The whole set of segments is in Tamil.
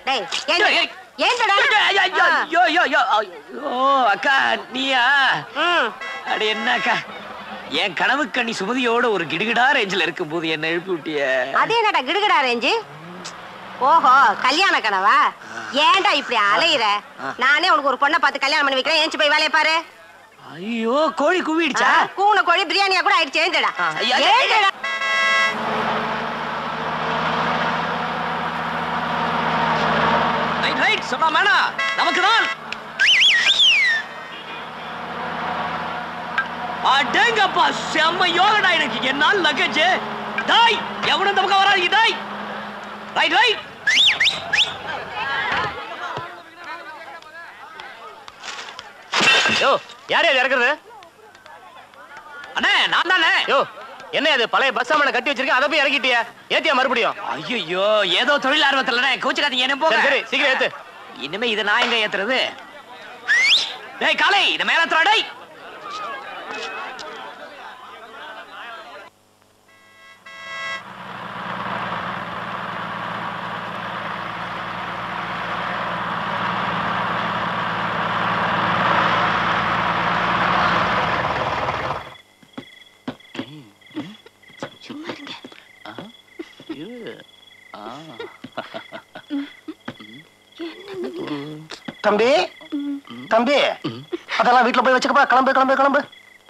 டேய் ஏன் ஏய், ஏய். ஏன்டா ஐயோ, ஐயோ, ஐயோ, ஐயோ, ஐயோ, ஐயோ, அக்கா நீயா ம் அட என்ன அக்கா என் கனவு கண்ணி சுமதியோட ஒரு கிடுகிடா ரேஞ்சில் இருக்கும்போது என்ன எழுப்பி விட்டிய அது என்னடா கிடுகிடா ரேஞ்சு ஓஹோ கல்யாண கனவா ஏன்டா இப்படி அலையிற நானே உனக்கு ஒரு பொண்ணை பார்த்து கல்யாணம் பண்ணி வைக்கிறேன் ஏஞ்சி போய் வேலையை பாரு ஐயோ கோழி குவிடுச்சா கூன கோழி பிரியாணியா கூட ஆயிடுச்சு ஏஞ்சடா ஆ, ஐயா, ஐயா, ஐயா. ஏஞ்சடா ரைட் ரைட் சொன்னா மேனா நமக்கு தான் அடேங்கப்பா செம்ம யோகடா எனக்கு என்னால் லக்கேஜ் டாய் எவனும் இந்த பக்கம் வராதீங்க டாய் ரைட் ரைட் யோ யார் யார் இறக்குறது அண்ணே நான் தானே யோ என்ன அது பழைய பஸ் சாமான கட்டி வச்சிருக்கேன் அதை போய் இறக்கிட்டியா ஏத்தியா மறுபடியும் ஐயோ ஏதோ தொழில் ஆர்வத்துல கோச்சுக்காதீங்க என்ன போக சரி சரி சீக்கிரம் ஏத்து இனிமே இதை நான் எங்க ஏத்துறது டேய் காலை இத மேல ஏத்துறா டேய் தம்பி தம்பி அதெல்லாம் வீட்டுல போய் வச்சுக்கப்பா கிளம்பு கிளம்பு கிளம்பு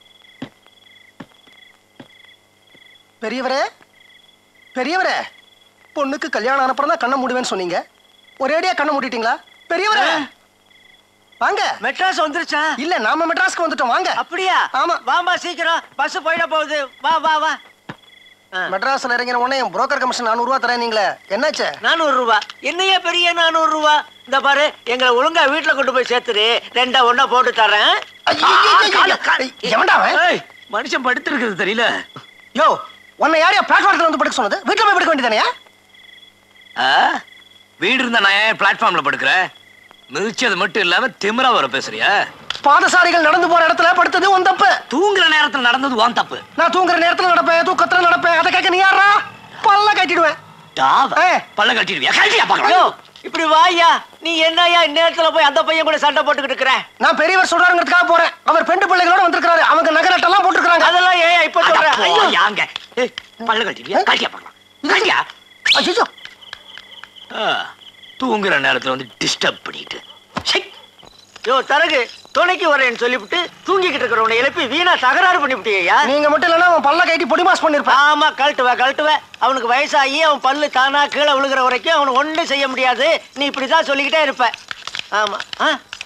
பெரியவரே பெரியவரே பொண்ணுக்கு கல்யாணம் ஆனப்புறம் தான் கண்ணை மூடுவேன்னு சொன்னீங்க ஒரேடியா கண்ணை மூடிட்டீங்களா பெரியவரே வாங்க மெட்ராஸ் வந்துருச்சா இல்ல நாம மெட்ராஸ்க்கு வந்துட்டோம் வாங்க அப்படியா ஆமா. வாமா சீக்கிரம் பஸ் போயிட போகுது வா வா வா மெட்ராஸ்ல இறங்கின உடனே புரோக்கர் கமிஷன் நானூறு ரூபா தரேன் நீங்களே என்னாச்சு நானூறு ரூபா என்னையா பெரிய நானூறு ரூபா இந்த பாரு எங்களை ஒழுங்கா வீட்டுல கொண்டு போய் சேர்த்துரு ரெண்டா ஒண்ணா போட்டு தரேன் எவன்டா அவன்? ஏய் மனுஷன் படுத்து இருக்குது தெரியல யோ உன்னை யாரையா பிளாட்ஃபார்ம்ல வந்து படுக்க சொன்னது வீட்டுல போய் படுக்க வேண்டியதானே ஆ? வீடு இருந்தா நான் ஏன் பிளாட்ஃபார்ம்ல படுக்கிறேன் மிதிச்சது மட்டும் இல்லாம திமிரா வர பேசுறியா பாதசாரிகள் நடந்து போற இடத்துல படுத்தது உன் தப்பு தூங்குற நேரத்துல நடந்தது வான் தப்பு நான் தூங்குற நேரத்துல நடப்பேன் தூக்கத்துல நடப்பேன் அதை கேட்க நீ யாரா பல்ல கட்டிடுவேன் டாவ ஏய். பல்ல கட்டிடுவியா கட்டியா யோ பார்க்கலாம் இப்படி வாயா நீ என்னய்யா இந்நேரத்துல போய் அந்த பையன் கூட சண்டை போட்டுக்கிட்டு இருக்கிற நான் பெரியவர் சொல்றாங்கிறதுக்காக போறேன் அவர் பெண்டு பிள்ளைகளோட வந்திருக்காரு அவங்க நகரட்டெல்லாம் போட்டுருக்காங்க அதெல்லாம் ஏன் இப்ப அட சொல்ற ஐயோ போயாங்க. ஏய், பல்ல கட்டிடுவியா கட்டியா பார்க்கலாம் கட்டியா ஐயோ ஆ, தூங்குற நேரத்துல வந்து டிஸ்டர்ப் பண்ணிட்டு சை. யோ தரகு துணைக்கு வரேன்னு சொல்லிவிட்டு தூங்கிக்கிட்டு இருக்கிறவனை எழுப்பி வீணா தகராறு பண்ணிவிட்டியா நீங்க மட்டும் இல்லைன்னா அவன் பல்ல கட்டி பொடி மாஸ் பண்ணிருப்பான் ஆமா கழட்டுவ கழட்டுவ அவனுக்கு வயசாகி அவன் பல்லு தானா கீழே விழுகிற வரைக்கும் அவனை ஒண்ணும் செய்ய முடியாது நீ இப்படிதான் சொல்லிக்கிட்டே இருப்ப ஆமா ஆ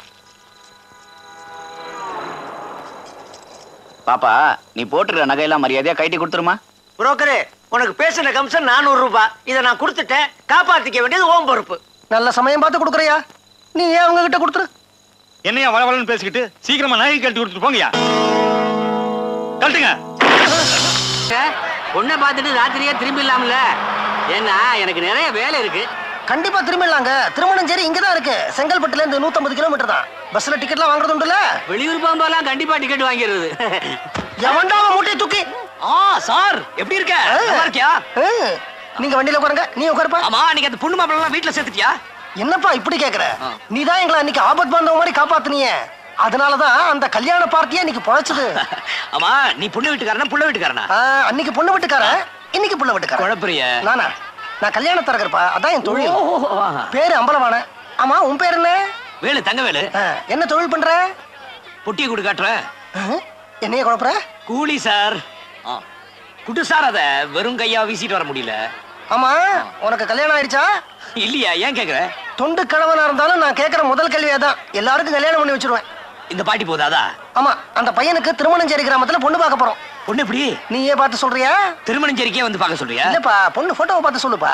பாப்பா நீ போட்டுருக்க நகையெல்லாம் மரியாதையா கைட்டி கொடுத்துருமா புரோக்கரே உனக்கு பேசின கமிஷன் நானூறு ரூபாய் இதை நான் கொடுத்துட்டேன் காப்பாத்திக்க வேண்டியது ஓம் பொறுப்பு நல்ல சமயம் பார்த்து கொடுக்குறியா நீ ஏன் அவங்க கிட்ட கொடுத்துரு என்னையா வளவளன்னு பேசிக்கிட்டு சீக்கிரமா நகை கழட்டி கொடுத்துட்டு போங்கயா கழட்டுங்க பொண்ணை பார்த்துட்டு ராத்திரியே திரும்பிடலாம்ல ஏன்னா எனக்கு நிறைய வேலை இருக்கு கண்டிப்பா திரும்பிடலாங்க திருமணம் சரி இங்கதான் இருக்கு செங்கல்பட்டுல இருந்து 150 கிலோமீட்டர் தான் பஸ்ல டிக்கெட்லாம் வாங்குறது உண்டுல வெளியூர் போகும்போதெல்லாம் கண்டிப்பா டிக்கெட் வாங்கிடுறது எவன்டா அவன் மூட்டையை தூக்கி ஆ சார் எப்படி இருக்க நல்லா இருக்கியா ஆ, நீங்க வண்டியில உட்காருங்க நீ உட்காருப்பா ஆமா நீங்க அந்த பொண்ணு மாப்பிள்ளலாம் வீட்டுல சேர்த்துட்டியா என்னப்பா இப்படி கேக்குற நீதான் எங்களை அன்னைக்கு ஆபத் பாந்தவ மாதிரி காப்பாத்துனியே அதனாலதான் அந்த கல்யாண பார்ட்டியே இன்னைக்கு பொழைச்சது ஆமா நீ பொண்ணு வீட்டுக்காரனா புள்ள வீட்டுக்காரனா ஆ, அன்னைக்கு பொண்ணு வீட்டுக்காரன் இன்னைக்கு புள்ள வீட்டுக்காரன் குழப்பறிய நானா நான் கல்யாண தரகர்ப்பா அதான் என் தொழில் ஓ, பேரு அம்பலவான ஆமா உன் பேர் என்ன வேலு தங்க வேலு ஆ, என்ன தொழில் பண்ற பொட்டியை கொடு காட்டுறேன் ஆ, என்னைய குழப்பற கூலி சார் ஆ. குடு சார் அத வெறும் கையா வீசிட்டு வர முடியல ஆமா உனக்கு கல்யாணம் ஆயிடுச்சா இல்லையா ஏன் கேக்குற தொண்டு கணவனா இருந்தாலும் நான் கேட்கிற முதல் கேள்வியே தான் எல்லாருக்கும் கல்யாணம் பண்ணி வச்சிருவேன் இந்த பாட்டி போதாதா ஆமா அந்த பையனுக்கு திருமணஞ்சேரி கிராமத்துல பொண்ணு பார்க்க போறோம் பொண்ணு எப்படி நீயே பார்த்து சொல்றியா திருமணஞ்சேரிக்கே வந்து பார்க்க சொல்றியா இல்லப்பா பொண்ணு போட்டோவை பார்த்து சொல்லுப்பா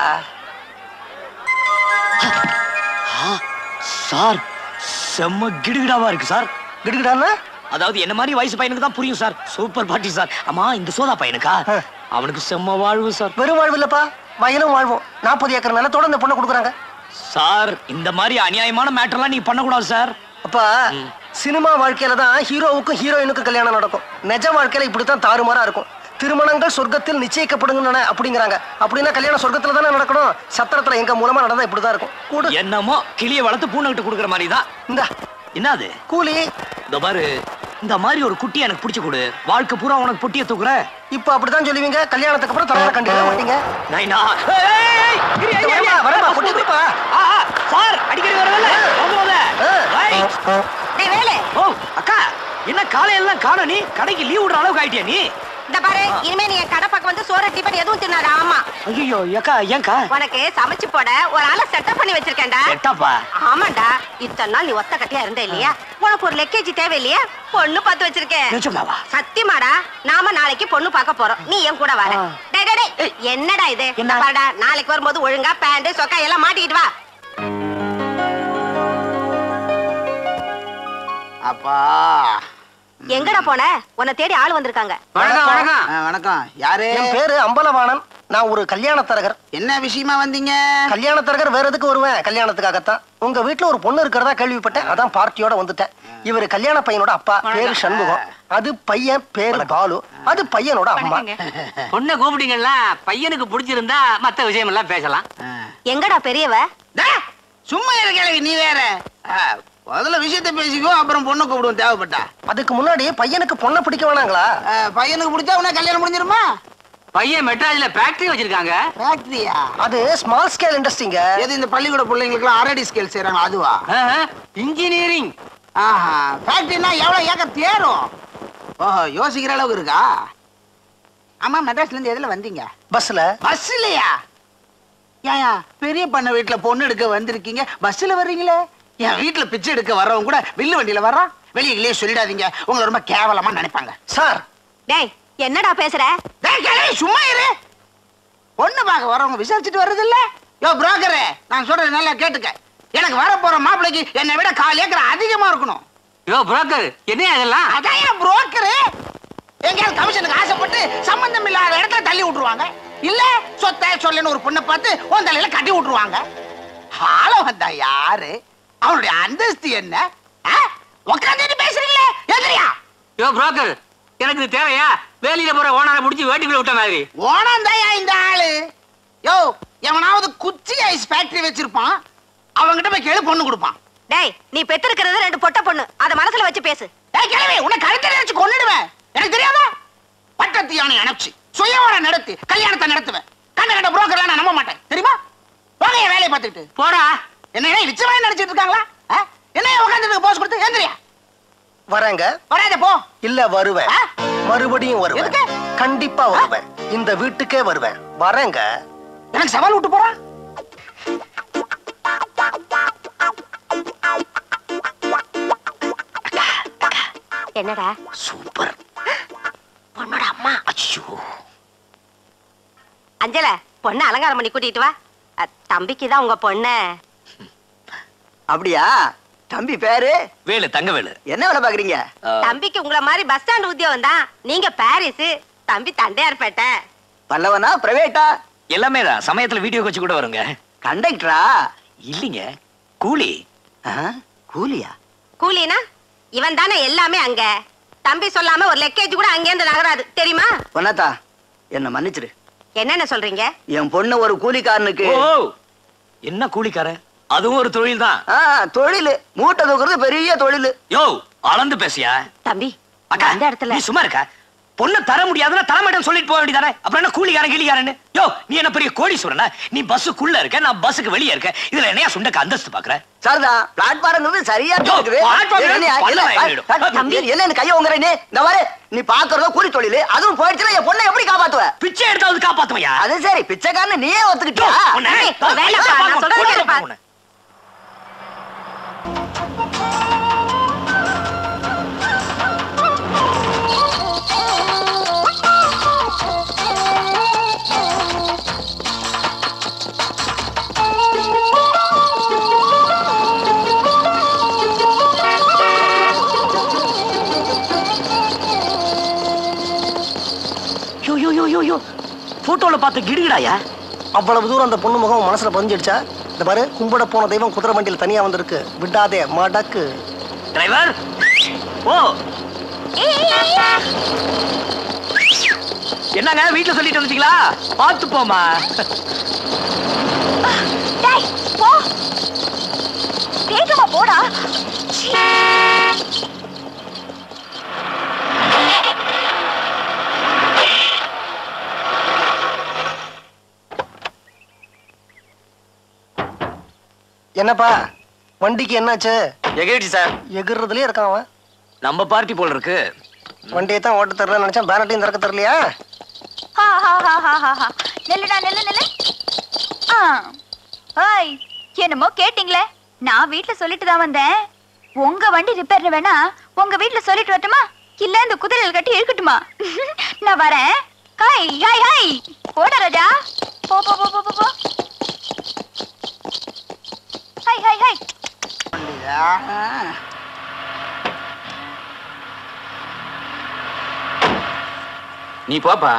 சார் செம்ம கிடுகிடாவா இருக்கு சார் கிடுகிடான்னா அதாவது என்ன மாதிரி வயசு பையனுக்கு தான் புரியும் சார் சூப்பர் பாட்டி சார் ஆமா இந்த சோதா பையனுக்கா ஆ. அவனுக்கு செம்ம வாழ்வு சார் வெறும் வாழ்வு இல்லப்பா வயலும் வாழ்வும் நாற்பது ஏக்கர் நிலத்தோட இந்த பொண்ணை கொடுக்குறாங்க சார் இந்த மாதிரி அநியாயமான மேட்டர்லாம் நீ பண்ணக்கூடாது சார் அப்பா சினிமா வாழ்க்கையில தான் ஹீரோவுக்கும் ஹீரோயினுக்கும் கல்யாணம் நடக்கும் நிஜ வாழ்க்கையில இப்படித்தான் தாறுமாறா இருக்கும் திருமணங்கள் சொர்க்கத்தில் நிச்சயிக்கப்படுகின்றன அப்படிங்கிறாங்க அப்படின்னா கல்யாணம் சொர்க்கத்துல தானே நடக்கணும் சத்திரத்துல எங்க மூலமா நடந்தா இப்படிதான் இருக்கும் கூடு என்னமோ கிளிய வளர்த்து பூனைகிட்ட கொடுக்குற மாதிரி தான் இந்த என்னது கூலி இந்த பாரு இந்த மாதிரி ஒரு குட்டி எனக்கு பிடிச்சு கொடு வாழ்க்கை பூரா உனக்கு பொட்டிய தூக்குற இப்ப அப்படிதான் சொல்லுவீங்க கல்யாணத்துக்கு அப்புறம் தலைவரை கண்டிப்பா மாட்டீங்க நைனா ஏய், ஏய், ஏய், இரு, ஐயா, ஐயா, வரேம்மா, வரேம்மா, பஸ் பொட்டி வருது. கொடுப்பா. ஆ, ஆ, சார் அடிக்கடி வரவில்ல வந்துடாத. ஆ. ரைட். டேய் வேலு ஓ அக்கா என்ன காலையெல்லாம் காணோம் நீ கடைக்கு லீவ் விடுற அளவுக்கு ஆயிட்டியா நீ இந்த பாரு இனிமே நீ என் கடை பக்கம் வந்து சோறு டிபன் எதுவும் தின்னாத ஆமா ஐயோ ஏக்கா ஏன்க்கா உனக்கு சமைச்சு போட ஒரு ஆளை செட்டப் பண்ணி வச்சிருக்கேன்டா எட்டாப்பா ஆமாண்டா இத்தனை நாள் நீ ஒத்த கட்டியா இருந்த இல்லையா உனக்கு ஒரு லெக்கேஜ் தேவை இல்லையா பொண்ணு பார்த்து வச்சிருக்கேன் நிஜமாவா சத்தியமாடா நாம நாளைக்கு பொண்ணு பார்க்க போறோம் நீ என் கூட வர ஆ. டேய், டேய், டேய், என்னடா இது என்ன? பாருடா நாளைக்கு வரும்போது ஒழுங்கா பேண்ட் சொக்கா எல்லாம் மாட்டிக்கிட்டு வா அப்பா எங்கடா போன உன்னை தேடி ஆள் வந்திருக்காங்க வணக்கம் வணக்கம் ஆ, வணக்கம் யாரு என் பேரு அம்பலவாணன் நான் ஒரு கல்யாண தரகர் என்ன விஷயமா வந்தீங்க கல்யாண தரகர் வேற எதுக்கு வருவேன் கல்யாணத்துக்காகத்தான் உங்க வீட்டுல ஒரு பொண்ணு இருக்கிறதா கேள்விப்பட்டேன் அதான் பார்ட்டியோட வந்துட்டேன் இவரு கல்யாண பையனோட அப்பா பேரு சண்முகம் அது பையன் பேரு பாலு அது பையனோட அம்மா பொண்ணை கூப்பிட்டீங்களா பையனுக்கு பிடிச்சிருந்தா மத்த விஷயம் எல்லாம் பேசலாம் ஆ. எங்கடா பெரியவ டே, சும்மா இரு கிழவி நீ வேற ஆ, முதல்ல விஷயத்த பேசிக்கோ அப்புறம் பொண்ணு கூப்பிடுவோம் தேவைப்பட்டா அதுக்கு முன்னாடி பையனுக்கு பொண்ணை பிடிக்க வேணாங்களா ஆ, பையனுக்கு பிடிச்சா உடனே கல்யாணம் முடிஞ்சிருமா பையன் மெட்ராஸ்ல ஃபேக்டரி வச்சிருக்காங்க ஃபேக்டரியா அது ஸ்மால் ஸ்கேல் இண்டஸ்ட்ரிங்க எது இந்த பள்ளிக்கூட பிள்ளைங்களுக்குலாம் அரடி ஸ்கேல் செய்றாங்க அதுவா இன்ஜினியரிங் ஆஹா ஃபேக்டரினா எவ்வளவு ஏக்கர் தேரும் ஓஹோ யோசிக்கிற அளவுக்கு இருக்கா ஆமா மெட்ராஸ்ல இருந்து எதுல வந்தீங்க பஸ்ல பஸ் இல்லையா ஏயா பெரிய பண்ண வீட்டுல பொண்ணு எடுக்க வந்திருக்கீங்க பஸ்ல வர்றீங்களே என் வீட்டுல பிச்சை எடுக்க வர்றவங்க கூட வில்லு வண்டியில வர்றான் வெளியே சொல்லிடாதீங்க உங்களை ரொம்ப கேவலமா நினைப்பாங்க சார் டேய் என்னடா பேசுற டேய் கிழவி, சும்மா இரு பொண்ணு பார்க்க வரவங்க விசாரிச்சுட்டு வர்றது இல்ல யோ புரோக்கரே நான் சொல்றது நல்லா கேட்டுக்க எனக்கு வர போற மாப்பிளைக்கு என்னை விட கால் ஏக்கர் அதிகமா இருக்கணும் யோ புரோக்கர் என்ன அதெல்லாம் அதான் என் புரோக்கரு எங்கேயாவது கமிஷனுக்கு ஆசைப்பட்டு சம்பந்தம் இல்லாத இடத்துல தள்ளி விட்டுருவாங்க இல்ல சொத்தை சொல்லுன்னு ஒரு பொண்ணை பார்த்து உன் தலையில கட்டி விட்டுருவாங்க ஆள வந்தா யாரு அவனுடைய அந்தஸ்து என்ன உட்காந்து பேசுறீங்களே எதிரியா யோ புரோக்கர் எனக்கு இது தேவையா வேலையில போற ஓனரை முடிச்சு வேட்டிக்குள்ள விட்ட மாதிரி ஓனந்தாயா இந்த ஆளு யோ எவனாவது குச்சி ஐஸ் ஃபேக்டரி வச்சிருப்பான் அவங்கிட்ட போய் கேளு பொண்ணு கொடுப்பான் டேய் நீ பெத்திருக்கிறது ரெண்டு பொட்ட பொண்ணு அத மனசுல வச்சு பேசு ஏய் கிழவி உன்னை கழுத்தை வச்சு கொன்னுடுவேன் எனக்கு தெரியாதா பட்டத்து யானை அனுப்பிச்சு சுயவரம் நடத்தி கல்யாணத்தை நடத்துவேன் கண்ட கண்ட புரோக்கர்லாம் நான் நம்ப மாட்டேன் தெரியுமா வாங்க என் வேலையை பார்த்துக்கிட்டு போடா என்ன நிச்சயமா நினைச்சிட்டு இருக்காங்களா ஆ? என்ன உட்காந்துட்டு போஸ் கொடுத்து எந்திரியா வரேங்க வராத போ இல்ல வருவேன் ஆ? மறுபடியும் வருவேன் எதுக்கு? கண்டிப்பா வருவேன் இந்த வீட்டுக்கே வருவேன் வரேங்க எனக்கு சவால் விட்டு போறான் என்னடா சூப்பர் பொண்ணோட அம்மா அஞ்சல பொண்ணு அலங்காரம் பண்ணி கூட்டிட்டு வா அ, தம்பிக்கு தான் உங்க பொண்ணு அப்படியா தம்பி பேரு வேலு தங்க வேலு என்ன வேலை பாக்குறீங்க தம்பிக்கு உங்கள மாதிரி பஸ் ஸ்டாண்ட் உத்தியோகம் தான் நீங்க பாரிஸ் தம்பி தண்டையார்பேட்டை பல்லவனா பிரைவேட்டா எல்லாமே தான் சமயத்துல வீடியோ வச்சு கூட வருங்க கண்டக்டரா இல்லைங்க கூலி கூலியா கூலினா இவன் தானே எல்லாமே அங்க தம்பி சொல்லாம ஒரு லெக்கேஜ் கூட அங்கேருந்து நகராது தெரியுமா பொன்னாத்தா என்ன மன்னிச்சிரு என்னென்ன சொல்றீங்க என் பொண்ணு ஒரு கூலிக்காரனுக்கு ஓ என்ன கூலிக்கார அதுவும் ஒரு தொழில் தான் ஆ, தொழிலு மூட்டை தூக்குறது பெரிய தொழிலு யோ அளந்து பேசியா தம்பி அக்கா அந்த இடத்துல நீ சும்மா இருக்க பொண்ணு தர முடியாதுன்னா தர மாட்டேன்னு சொல்லிட்டு போக வேண்டியதானே அப்புறம் என்ன கூலிக்காரன் கிளிக்காரன்னு யோ நீ என்ன பெரிய கோடீஸ்வரனா நீ பஸ்ஸுக்குள்ள இருக்க நான் பஸ்ஸுக்கு வெளியே இருக்க இதுல என்னையா சுண்டக்க அந்தஸ்து பாக்குற சரிதான் பிளாட்பாரங்கிறது சரியா யோ, இருக்குது platform என்ன, ல பல்ல என்ன, வாங்கிடும். தம்பி, தம்பி. என்ன என்ன கைய உங்கற நீ இந்த மாதிரி நீ பாக்குறதோ கூலி தொழிலு அதுவும் போயிடுச்சுன்னா என் பொண்ணை எப்படி காப்பாத்துவ பிச்சை எடுத்தாவது காப்பாத்துவையா அது சரி பிச்சைக்காரன் நீயே ஒத்துக்கிட்டியா உன்னை- ஏய், வேலைப்பா, நான் சொல்றதை கொண்டு கேளுப்பா. போ உன்னை. யோ யோ யோ யோ யோ போட்டோல பார்த்த கிடுகிடாயா அவ்வளவு தூரம் அந்த பொண்ணு முகம் மனசுல பதிஞ்சிடுச்சா இந்த பாரு கும்பிட போன தெய்வம் குதிரை வண்டியில் தனியா வந்திருக்கு விடாதே மடக்கு டிரைவர் ஓ என்னங்க வீட்டுல சொல்லிட்டு வந்துட்டீங்களா பார்த்து போமா டேய் போ வேகமா போடா சீ. என்னப்பா வண்டிக்கு என்னாச்சு எகிரிச்சு சார் எகிர்றதுலயே இருக்கான் அவன் நம்ம பார்ட்டி போல இருக்கு வண்டியை தான் ஓட்ட தெரியல நினைச்சா பேனட்டையும் திறக்க தெரியலையா ஹா, ஹா, ஹா, ஹா, ஹா, ஹா. நில்லுடா நில்லு நில்லு ஆ ஹாய் என்னமோ கேட்டிங்களே நான் வீட்ல சொல்லிட்டு தான் வந்தேன் உங்க வண்டி ரிப்பேர்ல வேணா உங்க வீட்ல சொல்லிட்டு வரட்டுமா இல்ல இந்த குதிரையில் கட்டி இழுக்கட்டுமா நான் வரேன் ஹாய் ஹாய் ஹாய் போடா ராஜா போ போ போ போ போ போ ஹாய் ஹாய் ஹாய் நீ போப்பா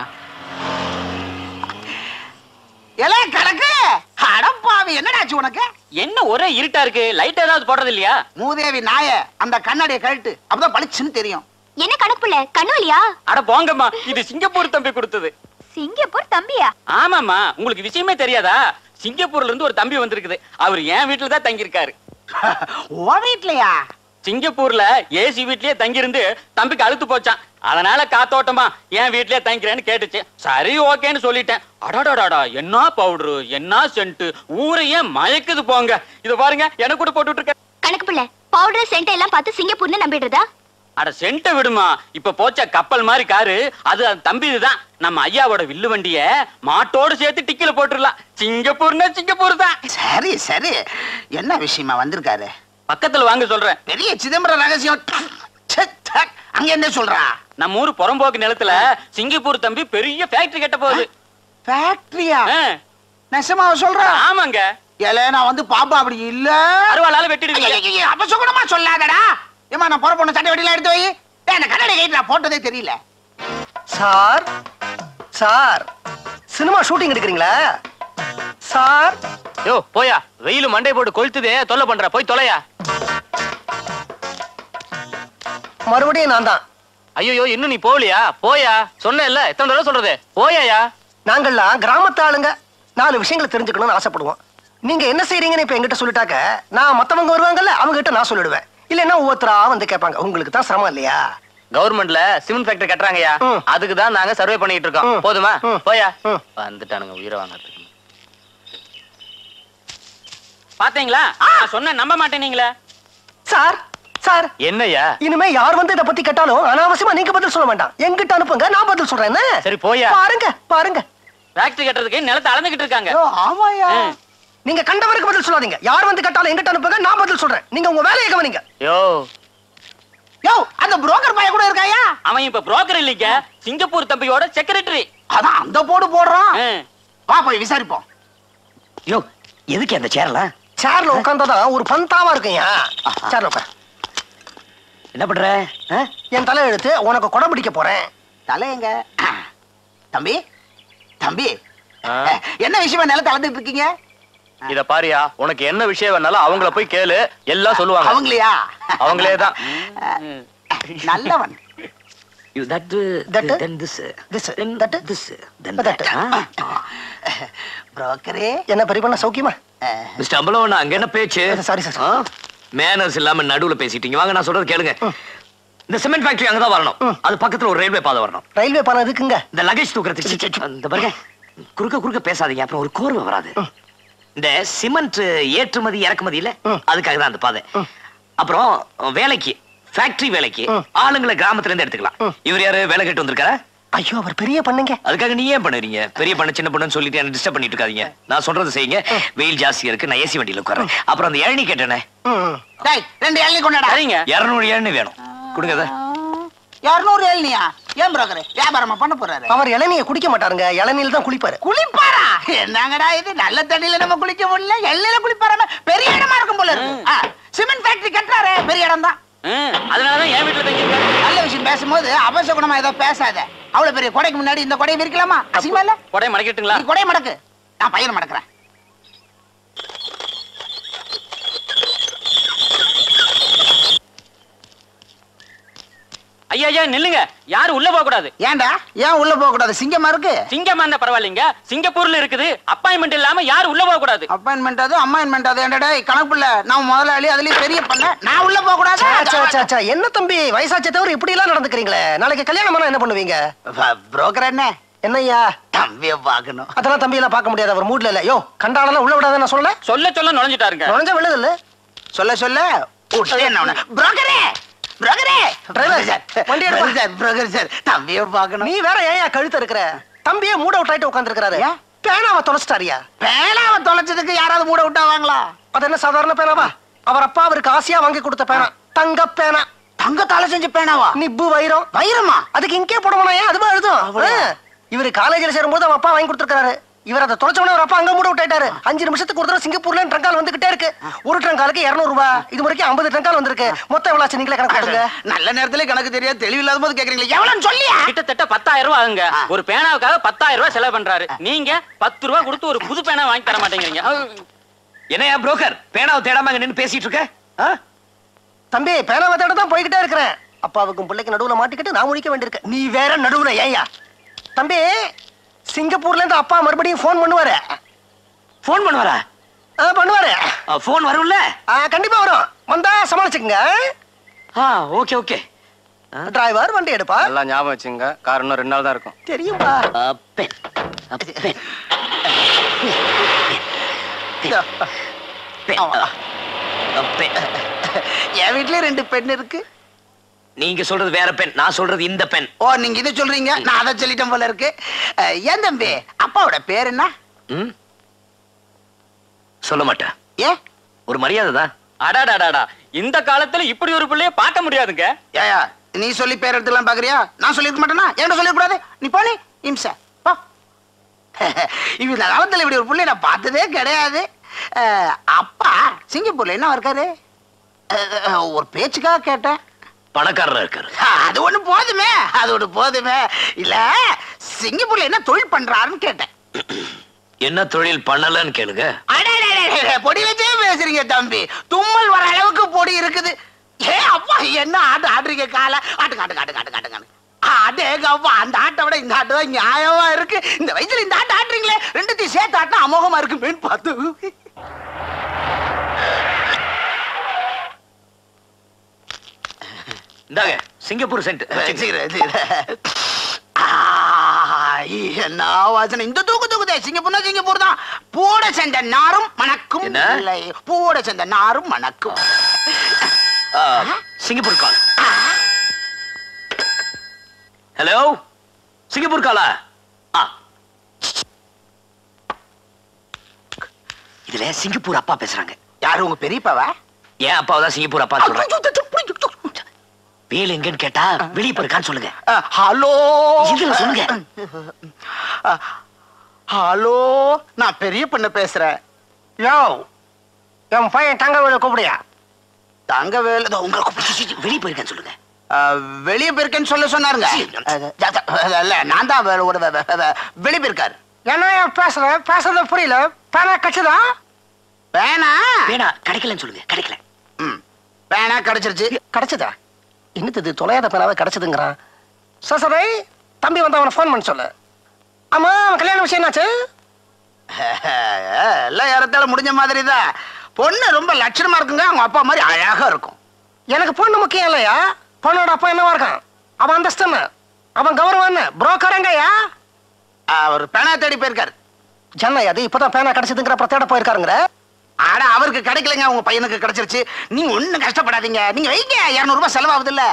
எலே கணக்கு அடப்பாவி என்னடாச்சு உனக்கு என்ன ஒரே இருட்டா இருக்கு லைட் ஏதாவது போடுறது இல்லையா மூதேவி நாய அந்த கண்ணாடியை கழட்டு அப்பதான் பளிச்சுன்னு தெரியும் என்ன கணக்கு பிள்ளை கண்ணு வலியா அட போங்கம்மா இது சிங்கப்பூர் தம்பி கொடுத்தது சிங்கப்பூர் தம்பியா ஆமாம்மா உங்களுக்கு விஷயமே தெரியாதா சிங்கப்பூர்ல இருந்து ஒரு தம்பி வந்திருக்குது அவர் என் வீட்டுல தான் தங்கியிருக்காரு ஓ வீட்லயா சிங்கப்பூர்ல ஏசி வீட்லயே தங்கியிருந்து தம்பிக்கு அழுத்து போச்சான் அதனால காத்தோட்டமா என் வீட்லயே தங்கிக்கிறேன்னு கேட்டுச்சு சரி ஓகேன்னு சொல்லிட்டேன் அடாடாடாடா என்ன பவுடரு என்ன சென்ட் ஊரையே மயக்குது போங்க இது பாருங்க எனக்கு கூட போட்டுட்டு இருக்க கணக்கு பிள்ளை பவுடர் சென்ட் எல்லாம் பார்த்து சிங்கப்பூர்னு நம்பிடுறதா அட சென்ட்ட விடுமா இப்ப போச்ச கப்பல் மாதிரி காரு அது அந்த தம்பி தான் நம்ம ஐயாவோட வில்லு வண்டிய மாட்டோடு சேர்த்து டிக்கில போட்டுடலாம் சிங்கப்பூர்னா சிங்கப்பூர் தான் சரி சரி என்ன விஷயமா வந்திருக்காரு பக்கத்துல வாங்க சொல்றேன் பெரிய சிதம்பரம் ரகசியம் ச்சே, தக். அங்க என்ன சொல்றா நம்ம ஊர் புறம்போக்கு நிலத்துல சிங்கப்பூர் தம்பி பெரிய ஃபேக்டரி கட்ட போகுது ஃபேக்டரியா ஆ, நெசமாவ சொல்றா ஆமாங்க ஏலே நான் வந்து பாப்பா அப்படி இல்ல அருவாளால வெட்டிடுவீங்க ஐயையையே, அபசகுணமா சொல்லாதடா ஏமா நான் போற பொண்ணு சட்டை வெட்டிலாம் எடுத்து வை டேய், அந்த கண்ணாடி கைட்டு நான் போட்டதே தெரியல சார் சார் சினிமா ஷூட்டிங் எடுக்கிறீங்களா சார் யோ போயா வெயில் மண்டை போட்டு கொளுத்துதே தொல்லை பண்ற போய் தொலையா மறுபடியும் நான் தான் ஐயோ இன்னும் நீ போகலையா போயா சொன்ன இல்ல எத்தனை தடவை சொல்றது போயாயா நாங்கள்லாம் கிராமத்து ஆளுங்க நாலு விஷயங்களை தெரிஞ்சுக்கணும்னு ஆசைப்படுவோம் நீங்க என்ன செய்றீங்கன்னு இப்ப என்கிட்ட சொல்லிட்டாக்க நான் மத்தவங்க வருவாங்கல்ல அவங்க கிட்ட நான் சொல்லிடுவேன் இல்லைன்னா ஒவ்வொருத்தரா வந்து கேட்பாங்க உங்களுக்கு தான் சிரமம் இல்லையா கவர்மெண்ட்ல சிமெண்ட் ஃபேக்டரி கட்டுறாங்கயா ம். அதுக்கு தான் நாங்க சர்வே பண்ணிட்டு இருக்கோம் ம். போதுமா ம். போயா ம். வந்துட்டானுங்க உயிரை வாங்கறதுக்கு பாத்தீங்களா நான் சொன்ன நம்ப மாட்டேனீங்களே சார் சார் என்னய்யா இனிமே யார் வந்து இத பத்தி கேட்டாலும் அனாவசியமா நீங்க பதில் சொல்ல வேண்டாம் என்கிட்ட அனுப்புங்க நான் பதில் சொல்றேன் என்ன? சரி, போயா. பாருங்க பாருங்க ஃபேக்டரி கட்டுறதுக்கு நிலத்தை அளந்துகிட்டு இருக்காங்க ஐயோ, ஆமாயா ம். நீங்க கண்டவருக்கு பதில் சொல்லாதீங்க யார் வந்து கேட்டாலும் என்கிட்ட அனுப்புங்க நான் பதில் சொல்றேன் நீங்க உங்க வேலையை கவனிங்க யோ யோ அந்த புரோக்கர் பையன் கூட இருக்காயா அவன் இப்ப புரோக்கர் இல்லைங்க சிங்கப்பூர் தம்பியோட செக்ரட்டரி அதான் அந்த போடு போடுறான் வா போய் விசாரிப்போம் யோ எதுக்கு அந்த சேரலாம் சேர்ல உட்கார்ந்தாதான் ஒரு பந்தாவா இருக்குயா சேர்ல உட்கார் என்ன பண்ற ஆ? என் தலை எடுத்து உனக்கு குடம் பிடிக்க போறேன் தலை எங்க தம்பி தம்பி ஆ. என்ன விஷயமா நிலத்தை அளந்துட்டு இருக்கீங்க இத பாரியா உனக்கு என்ன விஷயம் வேணாலும் அவங்கள போய் கேளு எல்லாம் சொல்லுவாங்க அவங்களையா அவங்களே தான் நல்லவன் You that, That? then this, This, then that? this, then That. that. ஆ? புரோக்கரே என்ன பெரிய பண்ண சௌக்கியமா மிஸ்டர் அம்பலவன் அங்க என்ன பேச்சு சாரி சார் மேனர்ஸ் இல்லாம நடுவுல பேசிட்டீங்க வாங்க நான் சொல்றது கேளுங்க இந்த சிமெண்ட் ஃபேக்டரி அங்கதான் வரணும் அது பக்கத்துல ஒரு ரயில்வே பாதை வரணும் ரயில்வே பாலம் இருக்குங்க இந்த லகேஜ் தூக்குறதுக்கு சி, சி, சி, இந்த பாருங்க குறுக்க குறுக்க பேசாதீங்க அப்புறம் ஒரு கோர்வை வராது இந்த சிமெண்ட் ஏற்றுமதி இறக்குமதி இல்ல அதுக்காக தான் அந்த பாதை அப்புறம் வேலைக்கு ஃபேக்டரி வேலைக்கு ஆளுங்களை கிராமத்துல இருந்து எடுத்துக்கலாம் இவர் யாரு வேலை கேட்டு வந்திருக்காரா ஐயோ அவர் பெரிய பண்ணுங்க அதுக்காக நீ ஏன் பண்ணுறீங்க பெரிய பண்ண சின்ன பண்ணுன்னு சொல்லிட்டு என்ன டிஸ்டர்ப் பண்ணிட்டு இருக்காதீங்க நான் சொல்றது செய்யுங்க வெயில் ஜாஸ்தியா இருக்கு நான் ஏசி வண்டியில உட்காரேன் அப்புறம் அந்த இளநீ கேட்டேனே ம். டேய் ரெண்டு இளநீ கொண்டாடா சரிங்க இருநூறு இளநீ வேணும் கொடுங்க அதை. இருநூறு இளநியா ஏன் புரோக்கர் வியாபாரமா பண்ண போறாரு அவர் இளநியை குடிக்க மாட்டாருங்க இளநியில தான் குளிப்பாரு குளிப்பாரா என்னங்கடா இது நல்ல தண்ணியில நம்ம குளிக்க முடியல எல்லையில குளிப்பாராம பெரிய இடமா இருக்கும் போல இருக்கு சிமெண்ட் ஃபேக்டரி கட்டுறாரு பெரிய இடம் தான் ம், அதனாலதான் என் வீட்டுல தங்கியிருக்காரு நல்ல விஷயம் பேசும்போது அபசகுணமா ஏதோ பேசாத அவ்வளவு பெரிய கொடைக்கு முன்னாடி இந்த கொடையை விரிக்கலாமா அசிங்கமா இல்ல கொடை மடக்கிட்டுங்களா நீ கொடையை மடக்கு நான் பையனை மடக்குறேன் ஐயா ஐயா நில்லுங்க யாரும் உள்ள போக கூடாது ஏன்டா ஏன் உள்ள போக கூடாது சிங்கமா இருக்கு சிங்கமா இருந்தா பரவாயில்லைங்க சிங்கப்பூர்ல இருக்குது அப்பாயின்மெண்ட் இல்லாம யாரும் உள்ள போக கூடாது அப்பாயின்மெண்ட் அது அம்மாயின்மெண்ட் அது என்னடா கணக்கு இல்ல நான் முதலாளி அதுலயும் பெரிய பண்ண நான் உள்ள போக சே, சே, சே, கூடாது சே, என்ன தம்பி வயசாச்சே தவிர இப்படி எல்லாம் நடந்துக்கிறீங்களே நாளைக்கு கல்யாணம் பண்ணா என்ன பண்ணுவீங்க புரோக்கர் என்ன என்னய்யா தம்பிய பாக்கணும் அதெல்லாம் தம்பி எல்லாம் பார்க்க முடியாது அவர் மூட்ல இல்ல யோ கண்டாளெல்லாம் உள்ள விடாத நான் சொல்லல சொல்ல சொல்ல நுழைஞ்சிட்டாருங்க நுழைஞ்சா விழுது இல்ல சொல்ல சொல்ல விட்டே என்ன உன்னை. புரோக்கரே புரோக்கரே டிரைவர், சார் வண்டி எடுப்பா. சார் புரோக்கர் சார் தம்பிய பாக்கணும் நீ வேற ஏன்யா கழுத்த இருக்கிற தம்பியே மூட அவுட் ஆயிட்டு உட்காந்துருக்காரு ஏன்? பேனாவை தொலைச்சிட்டாரியா பேனாவை தொலைச்சதுக்கு யாராவது மூட விட்டாவாங்களா அது என்ன சாதாரண பேனாவா அவர் அப்பா அவருக்கு ஆசையா வாங்கி கொடுத்த பேனா தங்க பேனா தங்கத்தால செஞ்ச பேனாவா நிப்பு வைரம் வைரமா அதுக்கு இங்கே போடணும் ஏன் அதுவா எழுதும் ஆ. இவரு காலேஜ்ல சேரும்போது அவன் அப்பா வாங்கி கொடுத்துருக்காரு இவர் அதை தொலைச்சவனே அவர் அப்பா அங்க மூட விட்டாரு அஞ்சு நிமிஷத்துக்கு ஒரு தடவை சிங்கப்பூர்ல ட்ரங்கால் வந்துகிட்டே இருக்கு ஒரு ட்ரங்காலுக்கு இருநூறு ரூபாய் இது வரைக்கும் ஐம்பது ட்ரங்கால் வந்திருக்கு மொத்தம் எவ்வளவு ஆச்சு நீங்களே கணக்கு போடுங்க நல்ல நேரத்துல கணக்கு தெரியாது தெளிவில்லாத போது கேக்குறீங்களா எவ்வளவுன்னு சொல்லியா கிட்டத்தட்ட பத்தாயிரம் ரூபாய் ஆகுங்க ஒரு பேனாவுக்காக பத்தாயிரம் ரூபாய் செலவு பண்றாரு நீங்க பத்து ரூபாய் கொடுத்து ஒரு புது பேனா வாங்கி தர மாட்டேங்கிறீங்க என்னையா புரோக்கர் பேனாவை தேடாம அங்க நின்னு பேசிட்டு இருக்க ஆ? தம்பி பேனாவை தேட தான் போய்கிட்டே இருக்கிறேன் அப்பாவுக்கும் பிள்ளைக்கு நடுவுல மாட்டிக்கிட்டு நான் முடிக்க வேண்டியிருக்கு நீ வேற நடுவுல ஏயா தம்பி சிங்கப்பூர்ல இருந்து அப்பா மறுபடியும் ஃபோன் பண்ணுவாரு போன் பண்ணுவாரா ஆ, பண்ணுவாரு போன் வரும்ல ஆ, கண்டிப்பா வரும் வந்தா சமாளிச்சுக்கங்க ஆ ஓகே ஓகே டிரைவர் வண்டி எடுப்பா எல்லாம் ஞாபகம் வச்சுங்க கார் இன்னும் ரெண்டு நாள் தான் இருக்கும் தெரியும்பா பென் பென் பென் என் வீட்லயே ரெண்டு பெண் இருக்கு நீங்க சொல்றது வேற பென் நான் சொல்றது இந்த பென் ஓ நீங்க இதை சொல்றீங்க நான் அதை சொல்லிட்டேன் போல இருக்கு அஹ், ஏன் தம்பி அப்பாவோட பேர் என்ன ம்? சொல்ல மாட்டேன் ஏன் ஒரு மரியாதை தான் அடாடாடாடா இந்த காலத்துல இப்படி ஒரு பிள்ளைய பார்க்க முடியாதுங்க ஏயா நீ சொல்லி பேர் எடுத்துலாம் பாக்குறியா நான் சொல்லிருக்க மாட்டேனா என்கிட்ட சொல்லிருக்க கூடாது நீ போனி இம்சா போ இவ இந்த காலத்துல இப்படி ஒரு பிள்ளை நான் பார்த்ததே கிடையாது அஹ், அப்பா சிங்கப்பூர்ல என்ன இருக்காரு அஹ், அஹ், ஒரு பேச்சுக்காக கேட்டேன் பணக்காரரா இருக்காரு அது ஒண்ணு போதுமே அது ஒண்ணு போதுமே இல்ல சிங்கப்பூர்ல என்ன தொழில் பண்றாருன்னு கேட்டேன் என்ன தொழில் பண்ணலன்னு கேளுங்க அடடடடட, பொடி வச்சே பேசுறீங்க தம்பி தும்மல் வர அளவுக்கு பொடி இருக்குது ஏ அப்பா என்ன ஆட்டு ஆடுறீங்க கால ஆட்டு காட்டு காட்டு காட்டு காட்டு காட்டு அடேங்க அப்பா அந்த ஆட்டை விட இந்த ஆட்டு தான் நியாயமா இருக்கு இந்த வயசுல இந்த ஆட்டு ஆட்டுறீங்களே ரெண்டுத்தையும் சேர்த்து ஆட்டினா அமோகமா இருக்குமேன்னு பார்த்து இந்தாங்க சிங்கப்பூர் சென்ட் வச்சுக்கிறேன், வச்சுக்கிறேன். ஆ, என்ன வாசனை இந்த தூக்கு தூக்குதே சிங்கப்பூர்னா சிங்கப்பூர் தான் பூட சென்ற நாரும் மணக்கும் என்ன? இல்லை பூட சென்ற நாரும் மணக்கும் ஆ, சிங்கப்பூர் கால் ஹலோ சிங்கப்பூர் காலா ஆ இதுல சிங்கப்பூர் அப்பா பேசுறாங்க யாரு உங்க பெரியப்பாவா ஏன் அப்பாவை தான் சிங்கப்பூர் அப்பா சொல்றேன் வேலு எங்கன்னு கேட்டா வெளியே போயிருக்கான்னு சொல்லுங்க அஹ், ஹலோ இதுல சொல்லுங்க அஹ், ஹலோ நான் பெரிய பொண்ணு பேசுறேன் யோ என் பையன் தங்க வேலை கூப்பிடியா தங்க வேலை இதோ உங்களை கூப்பிட்டு- வெளியே போயிருக்கான்னு சொல்லுங்க அஹ், வெளிய போயிருக்கேன்னு சொல்ல சொன்னாருங்க அது, அது, அது, இல்ல நான் தான் வே- ஒரு வே- வே- வே- வெளிய போயிருக்காரு என்ன பேசுற பேசுறது புரியல பேனா கட்சிதான் வேணா வேணா கிடைக்கலன்னு சொல்லுங்க கிடைக்கல ம், வேணா கிடைச்சிருச்சு கிடைச்சதா என்னது இது தொலையாத பேனாவே கிடைச்சதுங்கிறான் சசரை தம்பி வந்து அவனை ஃபோன் பண்ண சொல்லு ஆமா அவன் கல்யாண விஷயம் என்னாச்சு எல்லாம் ஏறத்தால முடிஞ்ச மாதிரி தான் பொண்ணு ரொம்ப லட்சணமா இருக்குங்க அவங்க அப்பா மாதிரி அழகா இருக்கும் எனக்கு பொண்ணு முக்கியம் இல்லையா பொண்ணோட அப்பா என்னவா இருக்கான் அவன் அந்தஸ்து என்ன அவன் கௌரவம் என்ன புரோக்கர் எங்கயா அவர் பேனா தேடி போயிருக்காரு ஜன்னை அது இப்பதான் பேனா கிடைச்சதுங்கிற அப்புறம் தேட போயிருக்காருங்கிற ஆனா அவருக்கு கிடைக்கலங்க உங்க பையனுக்கு கிடைச்சிருச்சு நீங்க ஒண்ணும் கஷ்டப்படாதீங்க நீங்க வைங்க இருநூறு ரூபாய் செலவாகுது இல்ல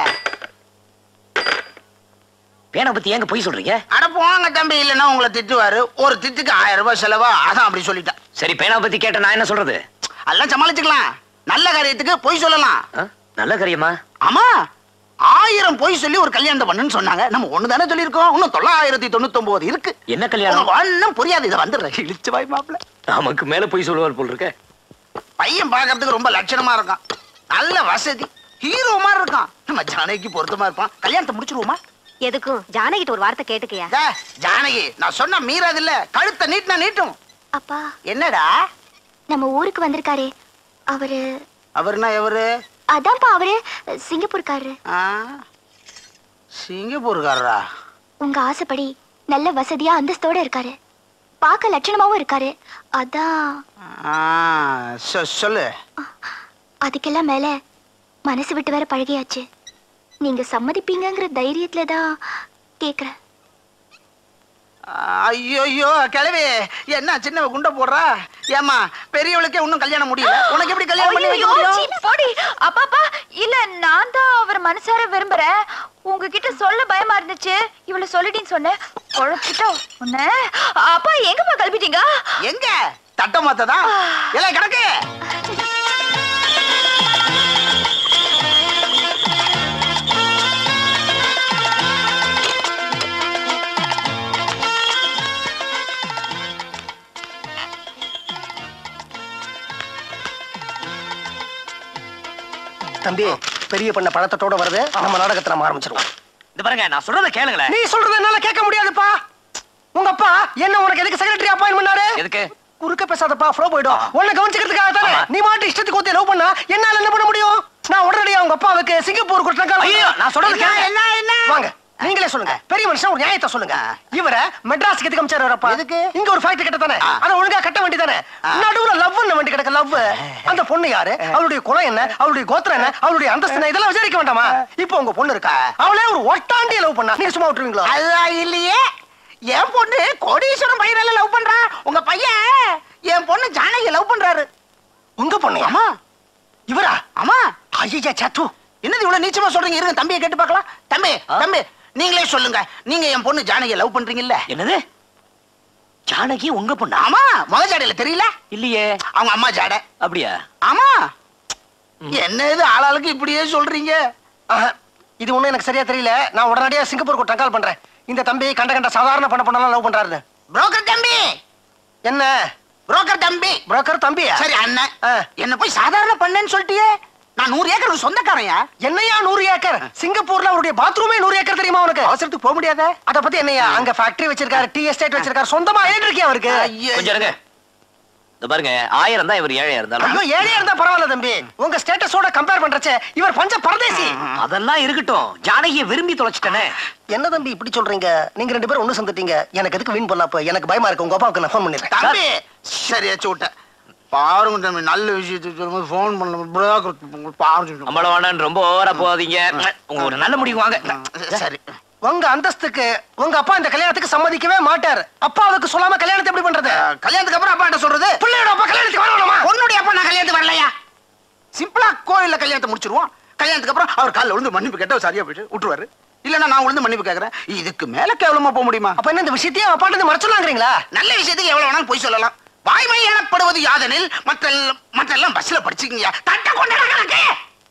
பேனா பத்தி ஏங்க பொய் சொல்றீங்க அட போங்க தம்பி இல்லைன்னா உங்களை திட்டுவாரு ஒரு திட்டுக்கு ஆயிரம் ரூபாய் செலவா அதான் அப்படி சொல்லிட்டேன் சரி பேனா பத்தி கேட்ட நான் என்ன சொல்றது எல்லாம் சமாளிச்சுக்கலாம் நல்ல காரியத்துக்கு பொய் சொல்லலாம் ஆ? நல்ல காரியமா ஆமா ஆயிரம் பொய் சொல்லி ஒரு கல்யாணத்தை பண்ணுன்னு சொன்னாங்க நம்ம ஒண்ணு தானே சொல்லியிருக்கோம் இன்னும் தொள்ளாயிரத்தி தொண்ணூத்தி ஒன்பது இருக்கு என்ன கல்யாணம் உனக்கு ஒண்ணும் புரியாது இதை வந்துடுறேன் இழிச்சு வாய் மாப்பிள்ள நமக்கு மேல பொய் சொல்லுவார் போல் இருக்க பையன் பார்க்கறதுக்கு ரொம்ப லட்சணமா இருக்கான் நல்ல வசதி ஹீரோ மாதிரி இருக்கான் நம்ம ஜானகிக்கு பொருத்தமா இருப்பான் கல்யாணத்தை முடிச்சிருவோமா எதுக்கும் ஜானகிட்ட ஒரு வார்த்தை கேட்டுக்கையா டே, ஜானகி நான் சொன்னா மீறாது இல்ல கழுத்தை நீட்டினா நீட்டும் அப்பா என்னடா நம்ம ஊருக்கு வந்திருக்காரே அவரு அவர்னா எவரு அதான்ப்பா அவரு சிங்கப்பூர்காரரு ஆ? சிங்கப்பூர்காரரா உங்க ஆசைப்படி நல்ல வசதியா அந்தஸ்தோட இருக்காரு பார்க்க லட்சணமாவும் இருக்காரு அதான் ஆ, சொ- சொல்லு அதுக்கெல்லாம் மேல மனசு விட்டு வேற பழகியாச்சு நீங்க சம்மதிப்பீங்கங்கிற தைரியத்துல தான் கேக்குறேன் ஐயோ கிழவி என்ன சின்னவ குண்ட போடுறா ஏமா பெரியவளுக்கே இன்னும் கல்யாணம் முடியல உனக்கு எப்படி கல்யாணம் பண்ணி வைக்க ஐயோ, முடியும் சீ, போடி. அப்பாப்பா இல்ல நான் தான் அவர் மனசார விரும்புறேன் உங்ககிட்ட சொல்ல பயமா இருந்துச்சு இவ்வளவு சொல்லிட்டேன்னு சொன்னேன் குழப்பிட்டோம் உன்ன அப்பா எங்கப்பா கிளப்பிட்டீங்க எங்க தட்ட மாத்ததா எல்லாம் கிடக்கு தம்பி பெரிய பண்ண பழத்தோட வருது நம்ம நாடகத்தை நம்ம ஆரம்பிச்சிருவோம் இந்த பாருங்க நான் சொல்றத கேளுங்களேன் நீ சொல்றது என்னால கேட்க முடியாதுப்பா உங்க அப்பா என்ன உனக்கு எதுக்கு செக்ரட்டரி அப்பாயின் பண்ணாரு எதுக்கு குறுக்க பேசாதப்பா ஃப்ளோ போயிடும் உன்னை கவனிச்சுக்கிறதுக்காக தானே ஆமா. நீ மாட்டு இஷ்டத்துக்கு ஒத்தி லவ் பண்ணா என்னால என்ன பண்ண முடியும் நான் உடனடியா உங்க அப்பாவுக்கு சிங்கப்பூர் கொடுத்தாங்க ஐயோ நான் சொல்றது என்ன கேளுங்க என்ன என்ன வாங்க நீங்களே சொல்லுங்க பெரிய மனுஷன் ஒரு நியாயத்தை சொல்லுங்க இவரை மெட்ராஸ்க்கு எதுக்கு அமிச்சாரு வரப்பா எதுக்கு? இங்க ஒரு ஃபேக்டரி கட்ட தானே ஆ. அத ஒழுங்கா கட்ட வேண்டியதானே நடுவுல லவ் வண்டி கிடக்க லவ் அந்த பொண்ணு யாரு அவளுடைய குலம் என்ன அவளுடைய கோத்திரம் என்ன அவளுடைய அந்தஸ்து என்ன இதெல்லாம் விசாரிக்க வேண்டாமா இப்போ உங்க பொண்ணு இருக்கா அவளே ஒரு ஒட்டாண்டிய லவ் பண்ணா நீங்க சும்மா விட்டுருவீங்களா அதுதான் இல்லையே என் பொண்ணு கோடீஸ்வரன் பையனால லவ் பண்றா உங்க பையன் என் பொண்ணு ஜானகி லவ் பண்றாரு உங்க பொண்ணு ஆமா இவரா ஆமா ஐயா சாத்து என்னது இவ்வளவு நீச்சமா சொல்றீங்க இருங்க தம்பியை கேட்டு பார்க்கலாம் தம்பி தம்பி நீங்களே சொல்லுங்க நீங்க என் பொண்ணு ஜானகியை லவ் பண்றீங்கல்ல என்னது ஜானகி உங்க பொண்ணா ஆமா முக ஜாடையில தெரியல இல்லையே அவங்க அம்மா ஜாடை அப்படியா ஆமா என்ன இது ஆளாளுக்கு இப்படியே சொல்றீங்க ஆஹா, இது ஒண்ணும் எனக்கு சரியா தெரியல நான் உடனடியா சிங்கப்பூருக்கு டக்கால் பண்றேன் இந்த தம்பி கண்ட கண்ட சாதாரண பண்ண பண்ணலாம் லவ் பண்றாரு புரோக்கர் தம்பி என்ன புரோக்கர் தம்பி புரோக்கர் தம்பியா சரி அண்ணன் ஆ. என்ன போய் சாதாரண பண்ணேன்னு சொல்லிட்டியே நான் நூறு ஏக்கருக்கு சொந்தக்காரையா என்னையா நூறு ஏக்கர் சிங்கப்பூர்ல அவருடைய பாத்ரூமே நூறு ஏக்கர் தெரியுமா உனக்கு அவசரத்துக்கு போக முடியாத அத பத்தி என்னையா அங்க ஃபேக்டரி வச்சிருக்காரு டீ எஸ்டேட் வச்சிருக்காரு சொந்தமா ஏன் இருக்கியா அவருக்கு கொஞ்சம் இருங்க இந்த பாருங்க ஆயிரம் தான் இவர் ஏழையா இருந்தாலும் ஐயோ ஏழையா இருந்தா பரவாயில்ல தம்பி உங்க ஸ்டேட்டஸோட கம்பேர் பண்றச்சே இவர் பஞ்ச பரதேசி அதெல்லாம் இருக்கட்டும் ஜானகியை விரும்பி தொலைச்சிட்டனே என்ன தம்பி இப்படி சொல்றீங்க நீங்க ரெண்டு பேரும் ஒண்ணு சந்துட்டீங்க எனக்கு எதுக்கு வீண் பண்ணாப்ப எனக்கு பயமா இருக்கு உங்க அப்பாவுக்கு நான் ஃபோன் பண்ணிடுறேன் தம்பி சரி வச்சு விட்டேன் பாருங்க தம்பி நல்ல விஷயத்துக்கு சொல்லும்போது ஃபோன் பண்ண புரோக்கர் பாருங்க அம்பளம் வேணான்னு ரொம்ப ஓவரா போகாதீங்க உங்க ஒரு நல்ல முடிவு வாங்க சரி உங்க அந்தஸ்துக்கு உங்க அப்பா இந்த கல்யாணத்துக்கு சம்மதிக்கவே மாட்டார் அப்பாவுக்கு சொல்லாம கல்யாணத்தை எப்படி பண்றது அஹ், கல்யாணத்துக்கு அப்புறம் அப்பாட்ட சொல்றது பிள்ளையோட அப்பா கல்யாணத்துக்கு வரணுமா பொண்ணுடைய அப்பா நான் கல்யாணத்துக்கு வரலையா சிம்பிளா கோயில்ல கல்யாணத்தை முடிச்சிருவோம் கல்யாணத்துக்கு அப்புறம் அவர் காலில் விழுந்து மன்னிப்பு கேட்ட சரியா போயிட்டு விட்டுருவாரு இல்லைன்னா நான் விழுந்து மன்னிப்பு கேட்கறேன் இதுக்கு மேல கேவலமா போக முடியுமா அப்ப என்ன இந்த விஷயத்தையும் அப்பாட்ட இருந்து மறைச்சலாங்கிறீங்களா நல்ல விஷயத்துக்கு எவ்வளவு வேணாலும் போய் சொல்லலாம் வாய்மை எனப்படுவது யாதெனில் மற்ற மற்றெல்லாம் பஸ்ல படிச்சுக்கீங்க தட்ட கொண்டாட கணக்கு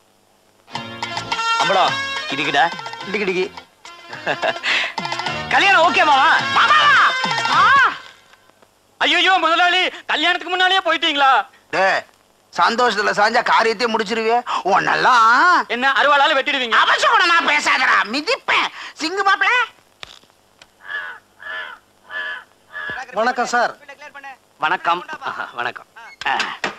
அம்பளம் இதுக்கிட்ட டிகி டிகி கல்யாணம் ஓகேவா மாமாவா ஆ! ஐயோ முதலாளி கல்யாணத்துக்கு முன்னாலேயே போயிட்டீங்களா டேய், சந்தோஷத்துல சாஞ்சா காரியத்தையே முடிச்சிருவியே உன்னெல்லாம் என்ன அறுவாளால வெட்டிடுவீங்க அவசகுணமா பேசாதடா மிதிப்பேன் சிங்கு மாப்பிள வணக்கம் சார் வணக்கம் ஆஹா, வணக்கம் ஆ.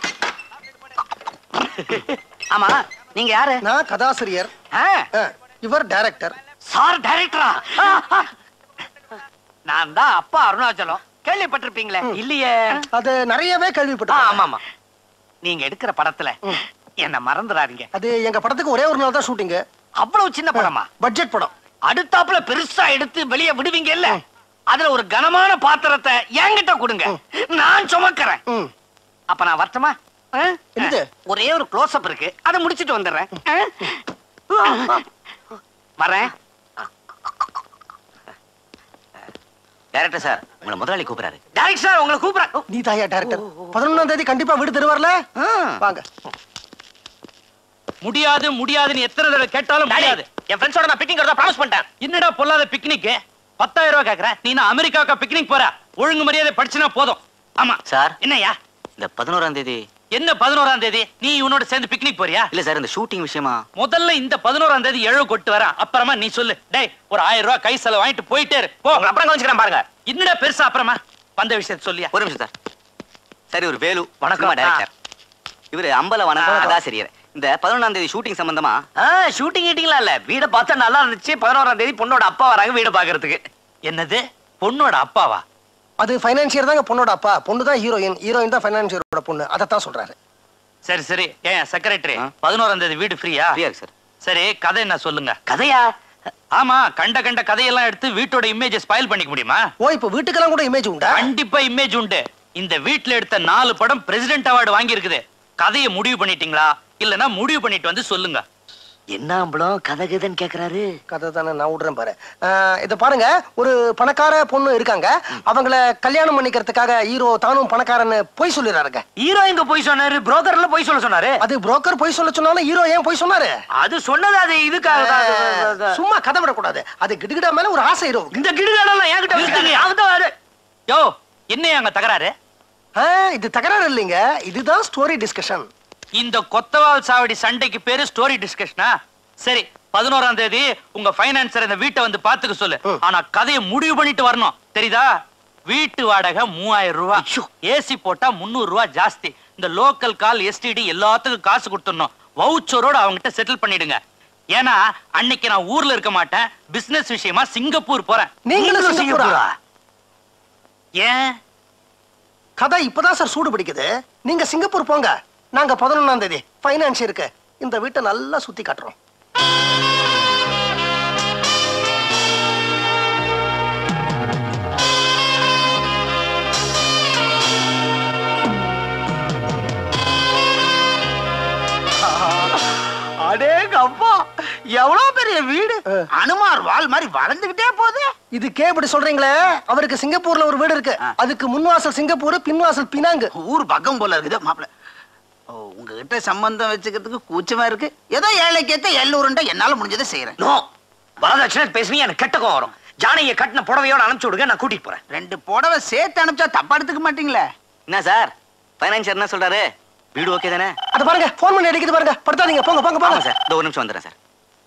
ஆமா நீங்க யாரு நான் கதாசிரியர் ஆ, ஆ, இவர் டைரக்டர் சார் டைரக்டரா ஆ, ஆ. நான் தான் அப்பா அருணாச்சலம் கேள்விப்பட்டிருப்பீங்களே இல்லையே அது நிறையவே ஆ, கேள்விப்பட்டேன் ஆமா ஆமா நீங்க எடுக்கிற படத்துல என்ன மறந்துடாதீங்க அது எங்க படத்துக்கு ஒரே ஒரு நாள் தான் ஷூட்டிங் அவ்வளவு சின்ன படமா பட்ஜெட் படம் அடுத்தாப்புல பெருசா எடுத்து வெளியே விடுவீங்க இல்ல அதுல ஒரு கனமான பாத்திரத்தை என்கிட்ட கொடுங்க நான் சுமக்கிறேன் ம். அப்ப நான் வரட்டுமா ஆ? என்னது? ஒரே ஒரு க்ளோஸ் அப் இருக்கு அதை முடிச்சிட்டு வந்துடுறேன் ஆ? வரேன் டைரக்டர் சார் உங்களை முதலாளி கூப்பிடுறாரு டைரக்ட் சார் உங்களை கூப்பிடுறேன் நீ தாயா டைரக்டர் பதினொன்னாம் தேதி கண்டிப்பா வீடு தருவார்ல வாங்க முடியாது முடியாதுன்னு எத்தனை தடவை கேட்டாலும் முடியாது என் ஃப்ரெண்ட்ஸோட நான் பிக்கிங் வரதா ப்ராமிஸ் பண்ணிட்டேன் என்னடா பொல்லாத பிக்னிக் பத்தாயிரம் ரூபாய் கேக்குறேன் நீ நான் அமெரிக்காவுக்கா பிக்னிக் போற ஒழுங்கு மரியாதை படிச்சுனா போதும் ஆமா சார் என்னய்யா இந்த பதினோராம் தேதி என்ன பதினோராம் தேதி நீ இவனோட சேர்ந்து பிக்னிக் போறியா இல்ல சார் இந்த ஷூட்டிங் விஷயமா முதல்ல இந்த பதினோராம் தேதி எழு கொட்டு வரேன் அப்புறமா நீ சொல்லு டேய் ஒரு ஆயிரம் ரூபாய் கை செலவு வாங்கிட்டு போயிட்டே இரு போ உங்களை அப்புறம் கவனிச்சுக்கிறேன் பாருங்க என்னடா பெருசா அப்புறமா வந்த விஷயத்த சொல்லியா ஒரு நிமிஷம் சார் சரி ஒரு வேலு வணக்கம். டைரக்டர் இவரு அம்பல வணக்கம் ஆ. கதாசிரியர் இந்த பதினொன்றாம் தேதி ஷூட்டிங் சம்பந்தமா ஷூட்டிங் கீட்டிங்லாம் இல்ல வீட பார்த்தா நல்லா இருந்துச்சு பதினோராம் தேதி பொண்ணோட அப்பா வராங்க வீட பாக்குறதுக்கு என்னது பொண்ணோட அப்பாவா அது ஃபைனான்சியர் தாங்க பொண்ணோட அப்பா பொண்ணு தான் ஹீரோயின் ஹீரோயின் தான் ஃபைனான்சியரோட பொண்ணு அதைத்தான் சொல்றாரு சரி சரி ஏன் செக்ரட்டரி ஆ. பதினோராம் தேதி வீடு ஃப்ரீயா ஃப்ரீயா இருக்கு சார் சரி கதை என்ன சொல்லுங்க கதையா ஆமா கண்ட கண்ட கதையெல்லாம் எடுத்து வீட்டோட இமேஜை ஸ்பாயில் பண்ணிக்க முடியுமா ஓ இப்போ வீட்டுக்கெல்லாம் கூட இமேஜ் உண்டா கண்டிப்பா இமேஜ் உண்டு இந்த வீட்ல எடுத்த நாலு படம் பிரசிடென்ட் அவார்டு வாங்கி இருக்குது கதையை முடிவு பண்ணிட்டீங்களா இல்லனா முடிவு பண்ணிட்டு வந்து சொல்லுங்க என்ன அம்பளம் கதை கதைன்னு கேக்குறாரு கதை தானே நான் விடுறேன் பாரு ஆஹ் இத பாருங்க ஒரு பணக்கார பொண்ணு இருக்காங்க அவங்கள கல்யாணம் பண்ணிக்கிறதுக்காக ஹீரோ தானும் பணக்காரன்னு போய் சொல்லிடுறாருங்க ஹீரோ எங்க போய் சொன்னாரு புரோக்கர்ல போய் சொல்ல சொன்னாரு அது புரோக்கர் போய் சொல்ல சொன்னாலும் ஹீரோ ஏன் போய் சொன்னாரு அது சொன்னது அது இதுக்காக தான். அது- அது- அது- சும்மா கதை விடக்கூடாது அது கிடுகிடா மேல ஒரு ஆசை ஹீரோ இந்த கிடுகாடெல்லாம் என்கிட்ட வச்சுக்கோங்க அவதான் வாரு. யோ என்ன அங்க தகராறு இது தகராறு இல்லைங்க இதுதான் ஸ்டோரி டிஸ்கஷன் இந்த கொத்தவால் சாவடி சண்டைக்கு பேரு ஸ்டோரி டிஸ்கஷனா சரி பதினோராம் தேதி உங்க பைனான்சர் இந்த வீட்டை வந்து பாத்துக்க சொல்லு ம். ஆனா கதையை முடிவு பண்ணிட்டு வரணும் தெரியுதா வீட்டு வாடகை மூவாயிரம் ரூபாய் ஏசி போட்டா முந்நூறு ரூபாய் ஜாஸ்தி இந்த லோக்கல் கால் எஸ்டிடி எல்லாத்துக்கும் காசு கொடுத்துடணும் வவுச்சரோட அவங்ககிட்ட செட்டில் பண்ணிடுங்க ஏன்னா அன்னைக்கு நான் ஊர்ல இருக்க மாட்டேன் பிசினஸ் விஷயமா சிங்கப்பூர் போறேன் நீங்களும் சிங்கப்பூரா ஏன் கதை இப்பதான் சார் சூடு பிடிக்குது நீங்க சிங்கப்பூர் போங்க நாங்க பதினொன்னாம் தேதி ஃபைனான்சியருக்கு இந்த வீட்டை நல்லா சுத்தி காட்டுறோம் அடேங்க அப்பா எவ்வளவு பெரிய வீடு அனுமார் வால் மாதிரி வளர்ந்துகிட்டே போகுது இதுக்கே இப்படி சொல்றீங்களே அவருக்கு சிங்கப்பூர்ல ஒரு வீடு இருக்கு அதுக்கு முன்வாசல் சிங்கப்பூர் பின்வாசல் பினாங்கு ஊர் பக்கம் போல இருக்குது மாப்பிள ஓ உங்ககிட்ட சம்பந்தம் வச்சுக்கிறதுக்கு கூச்சமா இருக்கு ஏதோ ஏழைக்கு ஏத்த எல்லூருண்டா என்னால முடிஞ்சதை செய்யறேன் நோ வரதட்சணை பேசுனீங்க எனக்கு கெட்ட கோவம் வரும் ஜானகியை கட்டின புடவையோட அனுப்பிச்சு விடுங்க நான் கூட்டிட்டு போறேன் ரெண்டு புடவை சேர்த்து அனுப்பிச்சா தப்பா எடுத்துக்க மாட்டீங்களே என்ன சார் பைனான்சியர் என்ன சொல்றாரு வீடு ஓகே தானே அது பாருங்க போன் பண்ணி அடிக்குது பாருங்க படுத்தாதீங்க போங்க போங்க ஆமா போங்க சார் இந்த ஒரு நிமிஷம் வந்துடுறேன் சார்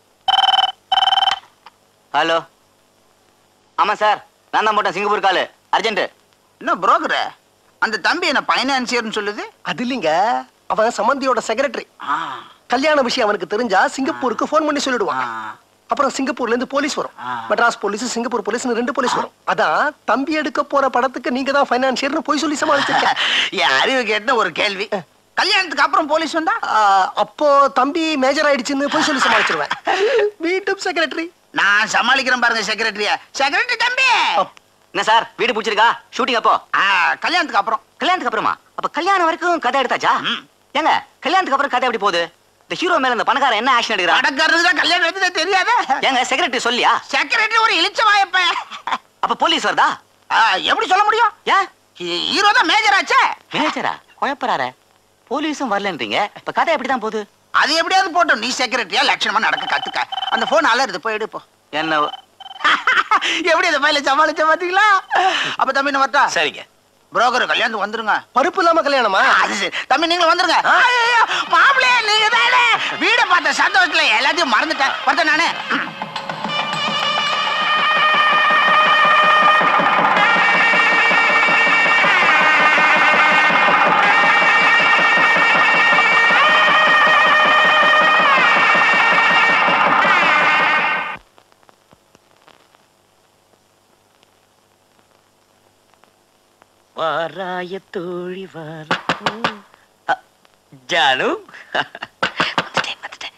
ஹலோ ஆமா சார் நான் தான் போட்டேன் சிங்கப்பூர் காலு அர்ஜென்ட் என்ன புரோக்கர் அந்த தம்பி என்ன பைனான்சியர்னு சொல்லுது அது இல்லைங்க அவன் சம்பந்தியோட செக்ரட்டரி ஆ, கல்யாண விஷயம் அவனுக்கு தெரிஞ்சா சிங்கப்பூருக்கு ஃபோன் பண்ணி ஆ, சொல்லிடுவான் அப்புறம் சிங்கப்பூர்ல இருந்து போலீஸ் வரும் ஆ. மெட்ராஸ் போலீஸ் சிங்கப்பூர் போலீஸ்னு ரெண்டு போலீஸ் வரும் அதான் தம்பி எடுக்க போற படத்துக்கு நீங்க தான் ஃபைனான்சியர்னு போய் சொல்லி சமாளிச்சிருக்கேன் என் அறிவு கேட்ட ஒரு கேள்வி கல்யாணத்துக்கு அப்புறம் போலீஸ் வந்தா ஆ, அப்போ தம்பி மேஜர் ஆயிடுச்சுன்னு போய் சொல்லி சமாளிச்சிருவேன் வீட்டு செக்ரட்டரி நான் சமாளிக்கிறேன் பாருங்க செக்ரட்டரிய செக்ரட்டரி தம்பி என்ன சார் வீடு பிடிச்சிருக்கா ஷூட்டிங் அப்போ ஆ, கல்யாணத்துக்கு அப்புறம் கல்யாணத்துக்கு அப்புறமா அப்ப கல்யாணம் வரைக்கும் கதை எடுத்தாச்சா ம். ஏங்க கல்யாணத்துக்கு அப்புறம் கதை எப்படி போகுது இந்த ஹீரோ மேல இந்த பணக்காரன் என்ன ஆக்ஷன் எடுக்கிறான் பணக்காரருக்கு தான் கல்யாணம் எடுத்ததே தெரியாதே ஏங்க செக்ரட்டரி சொல்லியா செக்ரட்டரி ஒரு இழிச்ச வாயப்ப அப்ப போலீஸ் வருதா எப்படி சொல்ல முடியும் ஏன் ஹீரோ தான் மேஜர் ஆச்சே மேனேஜரா குழப்பறாரு போலீஸும் வரலன்றீங்க இப்ப கதை எப்படிதான் போகுது அது எப்படியாவது போட்டோம் நீ செக்ரட்டரியா லட்சணமா நடக்க கத்துக்க அந்த போன் அலருது போய் எடுப்போம் என்ன எப்படி அந்த பையில சமாளிச்ச பாத்தீங்களா அப்ப தம்பி நான் வரட்டா சரிங்க புரோக்கர் கல்யாணத்துக்கு வந்துருங்க பருப்பு இல்லாம கல்யாணமா அது சரி தம்பி நீங்களும் வந்துருங்க ஐயையோ, மாப்பிள்ளையே நீங்க தானே வீட பார்த்த சந்தோஷத்துல எல்லாத்தையும் மறந்துட்டேன் பார்த்தேன் நானு வாராய தோழி வார அ, ஜானு வந்துட்டேன், வந்துட்டேன்.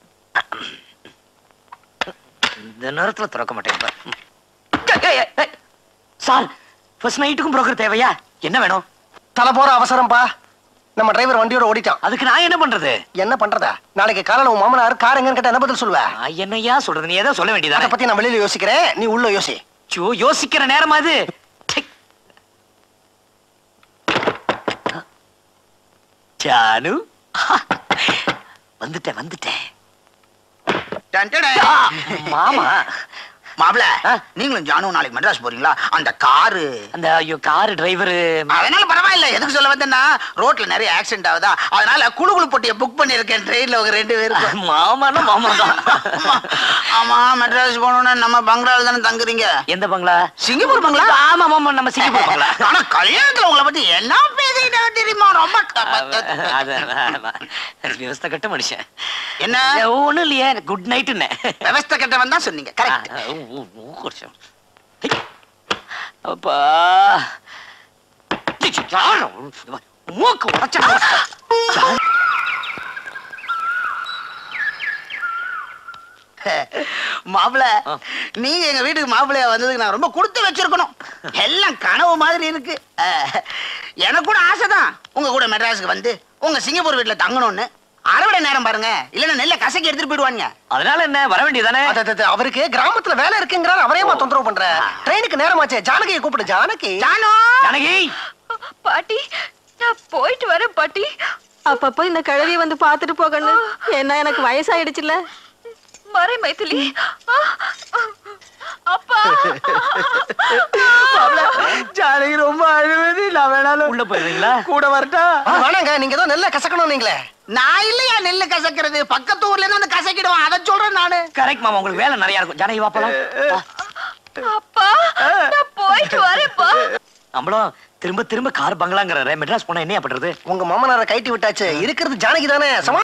இந்த நேரத்துல திறக்க மாட்டேன் பார். ஏய், ஏய், ஏய். சார் ஃபர்ஸ்ட் நைட்டுக்கும் புரோக்கர் தேவையா என்ன வேணும் தலை போற அவசரம்பா நம்ம டிரைவர் வண்டியோட ஓடிட்டான் அதுக்கு நான் என்ன பண்றது என்ன பண்றதா நாளைக்கு காலையில உன் மாமனார் கார் எங்கன்னு கேட்டா என்ன பதில் சொல்லுவ நான் என்னையா சொல்றது நீ ஏதோ சொல்ல அதை வேண்டியதா பத்தி நான் வெளியில யோசிக்கிறேன் நீ உள்ள யோசி சோ யோசிக்கிற நேரமா அது ச்சை. ஜானு வந்துட்டேன் வந்துட்டேன் டன், டன், ஆ, டன். மாமா மாப்பிள ஆ? நீங்களும் ஜானு நாளைக்கு மெட்ராஸ் போறீங்களா அந்த காரு அந்த ஐயோ கார் டிரைவர் அதனால பரவாயில்ல எதுக்கு சொல்ல வந்தேன்னா ரோட்ல நிறைய ஆக்சிடென்ட் ஆகுதா அதனால குழு குழு பொட்டியை புக் பண்ணிருக்கேன் ட்ரெயின்ல ஒரு ரெண்டு பேருக்கு மாமானா மாமா தான் ஆமா மெட்ராஸ் போகணும்னா நம்ம பங்களால தானே தங்குறீங்க எந்த பங்களா சிங்கப்பூர் பங்களா ஆமா மாமா நம்ம சிங்கப்பூர் பங்களா ஆனா கல்யாணத்துல உங்களை பத்தி என்ன பேசிக்கிட்டாங்க தெரியுமா ரொம்ப அது விவஸ்தை கட்ட மனுஷன் என்ன ஒண்ணும் இல்லையே குட் நைட்டுன்னு விவஸ்தை கட்டவன் தான் சொன்னீங்க கரெக்ட் அப்பா மூக்கு உடைச்சா மாப்பிள ஆ. நீங்க எங்க வீட்டுக்கு மாப்பிள்ளையா வந்ததுக்கு நான் ரொம்ப கொடுத்து வச்சிருக்கணும் எல்லாம் கனவு மாதிரி இருக்கு அஹ், எனக்கு கூட ஆசைதான் உங்க கூட மெட்ராஸுக்கு வந்து உங்க சிங்கப்பூர் வீட்டுல தங்கணும்னு அறுவடை நேரம் பாருங்க இல்லன்னா நெல்ல கசக்கி எடுத்துட்டு போயிடுவாங்க அதனால என்ன வர வேண்டியதானே அது, அது, அது, அவருக்கு கிராமத்துல வேலை இருக்குங்கிறார் அவரேமா தொந்தரவு பண்ற ட்ரெயினுக்கு நேரமாச்சே ஜானகியை கூப்பிடு ஜானகி ஜானு ஜானகி பாட்டி நான் போயிட்டு வரேன் பாட்டி அப்பப்போ இந்த கழுவிய வந்து பாத்துட்டு போகணும் என்ன எனக்கு வயசாயிடுச்சுல மறை மைதிலி அப்பா ஜானகி ரொம்ப அழுவது நான் வேணாலும் உள்ள போயிருவீங்களா கூட வரட்டா வேணாங்க நீங்க ஏதோ நெல்ல கசக்கணும் நீங்களே நான் இல்லையா நெல்லு கசக்கிறது பக்கத்து ஊர்ல இருந்து வந்து கசக்கிடுவான் அதை சொல்றேன் நானு கரெக்ட் மாமா உங்களுக்கு வேலை நிறைய இருக்கும் ஜானகி வா போலாம் வா. அப்பா நான் போயிட்டு வரேன்ப்பா நம்மளும் திரும்ப திரும்ப கார் பங்களாங்கிற மெட்ராஸ் போனா என்ன பண்றது உங்க மாமனாரை கைட்டி விட்டாச்சு இருக்கிறது ஜானகி தானே சமா